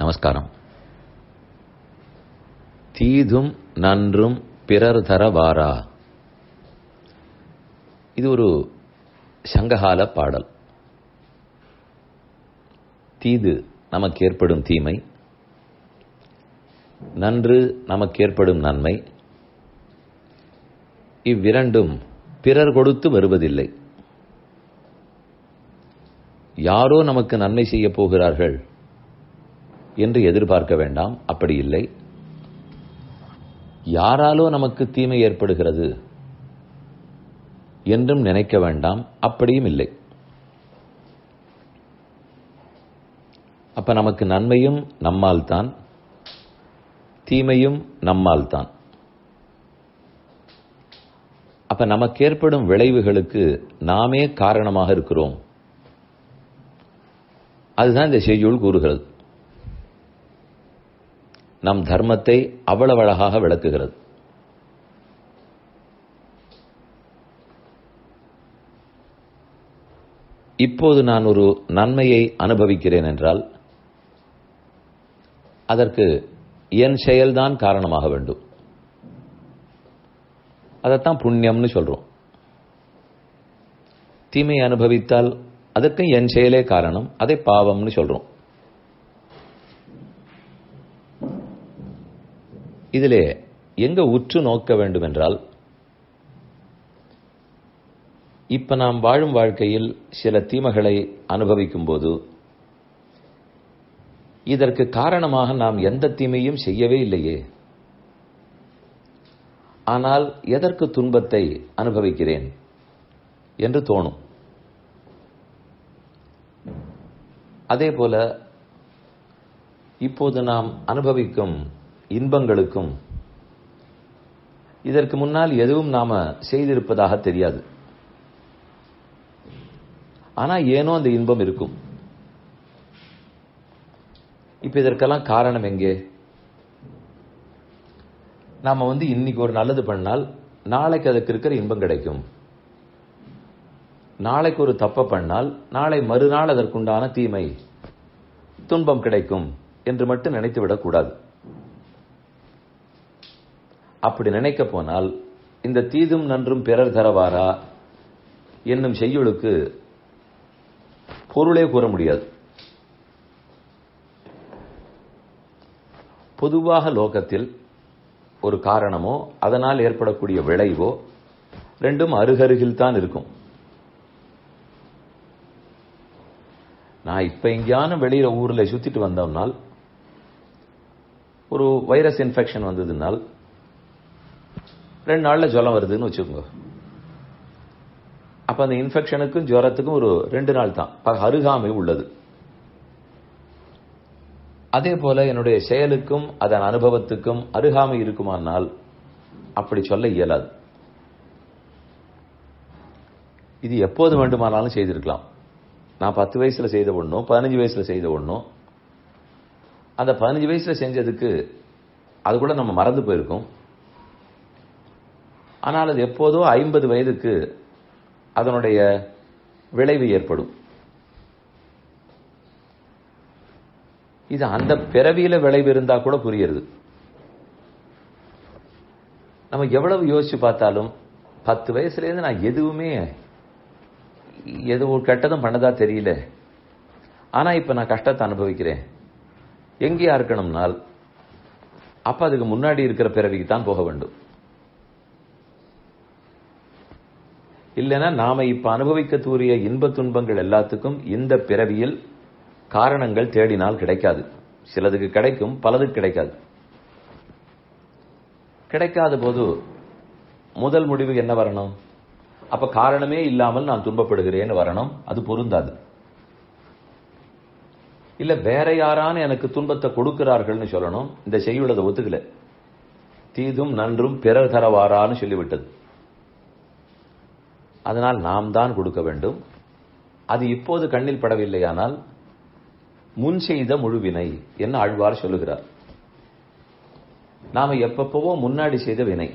நமஸ்காரம் தீதும் நன்றும் பிறர் தர வாரா இது ஒரு சங்ககால பாடல் தீது நமக்கு ஏற்படும் தீமை நன்று நமக்கு ஏற்படும் நன்மை இவ்விரண்டும் பிறர் கொடுத்து வருவதில்லை யாரோ நமக்கு நன்மை செய்ய போகிறார்கள் என்று எதிர்பார்க்க வேண்டாம் அப்படி இல்லை யாராலோ நமக்கு தீமை ஏற்படுகிறது என்றும் நினைக்க வேண்டாம் அப்படியும் இல்லை அப்ப நமக்கு நன்மையும் நம்மால் தான் தீமையும் நம்மால் தான் அப்ப நமக்கு ஏற்படும் விளைவுகளுக்கு நாமே காரணமாக இருக்கிறோம் அதுதான் இந்த செய்யுள் கூறுகிறது நம் தர்மத்தை அவ்வளவு அழகாக விளக்குகிறது இப்போது நான் ஒரு நன்மையை அனுபவிக்கிறேன் என்றால் அதற்கு என் செயல்தான் காரணமாக வேண்டும் அதைத்தான் புண்ணியம்னு சொல்றோம் தீமை அனுபவித்தால் அதற்கு என் செயலே காரணம் அதை பாவம்னு சொல்றோம் இதிலே எங்க உற்று நோக்க வேண்டும் என்றால் இப்ப நாம் வாழும் வாழ்க்கையில் சில தீமைகளை அனுபவிக்கும் போது இதற்கு காரணமாக நாம் எந்த தீமையும் செய்யவே இல்லையே ஆனால் எதற்கு துன்பத்தை அனுபவிக்கிறேன் என்று தோணும் அதே போல இப்போது நாம் அனுபவிக்கும் இன்பங்களுக்கும் இதற்கு முன்னால் எதுவும் நாம செய்திருப்பதாக தெரியாது ஆனா ஏனோ அந்த இன்பம் இருக்கும் இப்ப இதற்கெல்லாம் காரணம் எங்கே நாம வந்து இன்னைக்கு ஒரு நல்லது பண்ணால் நாளைக்கு அதுக்கு இருக்கிற இன்பம் கிடைக்கும் நாளைக்கு ஒரு தப்ப பண்ணால் நாளை மறுநாள் அதற்குண்டான தீமை துன்பம் கிடைக்கும் என்று மட்டும் நினைத்து விடக்கூடாது அப்படி நினைக்க போனால் இந்த தீதும் நன்றும் பிறர் தரவாரா என்னும் செய்யுளுக்கு பொருளே கூற முடியாது பொதுவாக லோகத்தில் ஒரு காரணமோ அதனால் ஏற்படக்கூடிய விளைவோ ரெண்டும் அருகருகில் தான் இருக்கும் நான் இப்ப எங்கேயான வெளியில ஊர்ல சுத்திட்டு வந்தோம்னால் ஒரு வைரஸ் இன்ஃபெக்ஷன் வந்ததுனால் ரெண்டு நாள்ல ஜுரம் வருதுன்னு வச்சுக்கோங்க அப்ப அந்த இன்ஃபெக்ஷனுக்கும் ஜுரத்துக்கும் ஒரு ரெண்டு நாள் தான் அருகாமை உள்ளது அதே போல என்னுடைய செயலுக்கும் அதன் அனுபவத்துக்கும் அருகாமை இருக்குமானால் அப்படி சொல்ல இயலாது இது எப்போது வேண்டுமானாலும் செய்திருக்கலாம் நான் பத்து வயசுல செய்த ஒன்றும் பதினஞ்சு வயசுல செய்த ஒன்றும் அந்த பதினஞ்சு வயசுல செஞ்சதுக்கு அது கூட நம்ம மறந்து போயிருக்கோம் ஆனால் அது எப்போதோ ஐம்பது வயதுக்கு அதனுடைய விளைவு ஏற்படும் இது அந்த பிறவியில விளைவு இருந்தா கூட புரியுது நம்ம எவ்வளவு யோசிச்சு பார்த்தாலும் பத்து வயசுல இருந்து நான் எதுவுமே எதுவும் கெட்டதும் பண்ணதா தெரியல ஆனா இப்ப நான் கஷ்டத்தை அனுபவிக்கிறேன் எங்கேயா இருக்கணும்னால் அப்ப அதுக்கு முன்னாடி இருக்கிற பிறவிக்கு தான் போக வேண்டும் இல்லைன்னா நாம இப்ப அனுபவிக்க தூரிய இன்ப துன்பங்கள் எல்லாத்துக்கும் இந்த பிறவியில் காரணங்கள் தேடினால் கிடைக்காது சிலதுக்கு கிடைக்கும் பலதுக்கு கிடைக்காது கிடைக்காத போது முதல் முடிவு என்ன வரணும் அப்ப காரணமே இல்லாமல் நான் துன்பப்படுகிறேன்னு வரணும் அது பொருந்தாது இல்ல வேற யாரான எனக்கு துன்பத்தை கொடுக்கிறார்கள்னு சொல்லணும் இந்த செய்யுள்ளதை ஒத்துக்கல தீதும் நன்றும் பிறர் தரவாரான்னு சொல்லிவிட்டது அதனால் நாம் தான் கொடுக்க வேண்டும் அது இப்போது கண்ணில் படவில்லையானால் முன் செய்த முழுவினை என்ன ஆழ்வார் சொல்லுகிறார் நாம எப்பப்பவோ முன்னாடி செய்த வினை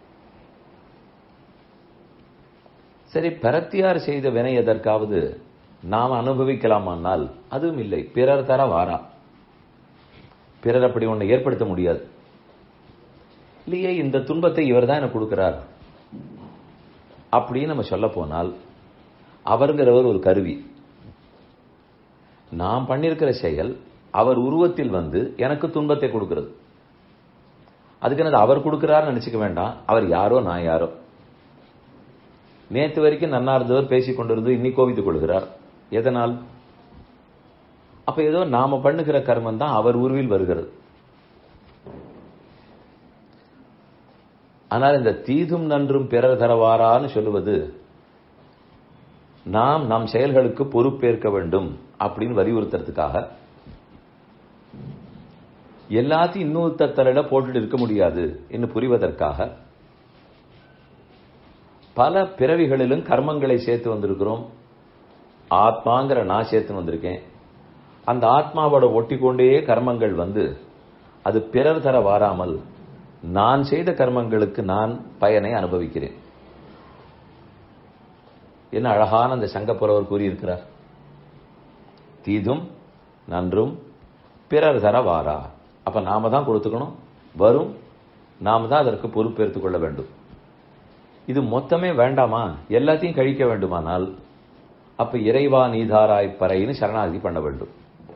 சரி பரத்தியார் செய்த வினை எதற்காவது நாம் அனுபவிக்கலாமானால் அதுவும் இல்லை பிறர் தர வாரா பிறர் அப்படி ஒன்றை ஏற்படுத்த முடியாது இல்லையே இந்த துன்பத்தை இவர் தான் எனக்கு கொடுக்கிறார் அப்படின்னு நம்ம சொல்ல போனால் அவருங்கிறவர் ஒரு கருவி நாம் பண்ணியிருக்கிற செயல் அவர் உருவத்தில் வந்து எனக்கு துன்பத்தை கொடுக்கிறது அதுக்கு என்னது அவர் கொடுக்கிறார் நினைச்சுக்க வேண்டாம் அவர் யாரோ நான் யாரோ நேத்து வரைக்கும் நன்னா இருந்தவர் பேசிக் கொண்டிருந்து இன்னி கோவித்துக் கொள்கிறார் எதனால் அப்ப ஏதோ நாம பண்ணுகிற கர்மம் தான் அவர் உருவில் வருகிறது ஆனால் இந்த தீதும் நன்றும் பிறர் தரவாரான்னு சொல்லுவது நாம் நம் செயல்களுக்கு பொறுப்பேற்க வேண்டும் அப்படின்னு வலியுறுத்துறதுக்காக எல்லாத்தையும் இன்னொருத்தர் தலையில போட்டுட்டு இருக்க முடியாது என்று புரிவதற்காக பல பிறவிகளிலும் கர்மங்களை சேர்த்து வந்திருக்கிறோம் ஆத்மாங்கிற நான் சேர்த்து வந்திருக்கேன் அந்த ஆத்மாவோட ஒட்டிக்கொண்டே கர்மங்கள் வந்து அது பிறர் தர வாராமல் நான் செய்த கர்மங்களுக்கு நான் பயனை அனுபவிக்கிறேன் என்ன அழகான அந்த சங்கப்புறவர் கூறியிருக்கிறார் தீதும் நன்றும் பிறர் தர வாரா அப்ப நாம தான் கொடுத்துக்கணும் வரும் நாம தான் அதற்கு பொறுப்பேற்றுக் கொள்ள வேண்டும் இது மொத்தமே வேண்டாமா எல்லாத்தையும் கழிக்க வேண்டுமானால் அப்ப இறைவா நீதாராய் பறைன்னு சரணாகதி பண்ண வேண்டும்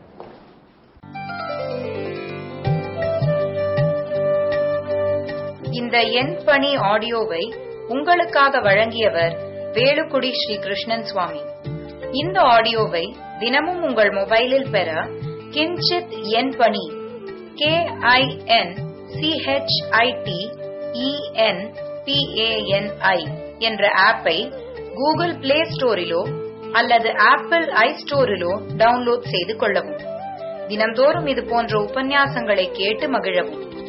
இந்த எண் பணி ஆடியோவை உங்களுக்காக வழங்கியவர் வேலுக்குடி ஸ்ரீ கிருஷ்ணன் சுவாமி இந்த ஆடியோவை தினமும் உங்கள் மொபைலில் பெற கிஞ்சித் எண் பணி கே ஐ என் சிஹெச்ஐடி இஎன் பிஏஎன்ஐ என்ற ஆப்பை கூகுள் பிளே ஸ்டோரிலோ அல்லது ஆப்பிள் ஐ ஸ்டோரிலோ டவுன்லோட் செய்து கொள்ளவும் தினம்தோறும் இது போன்ற உபன்யாசங்களை கேட்டு மகிழவும்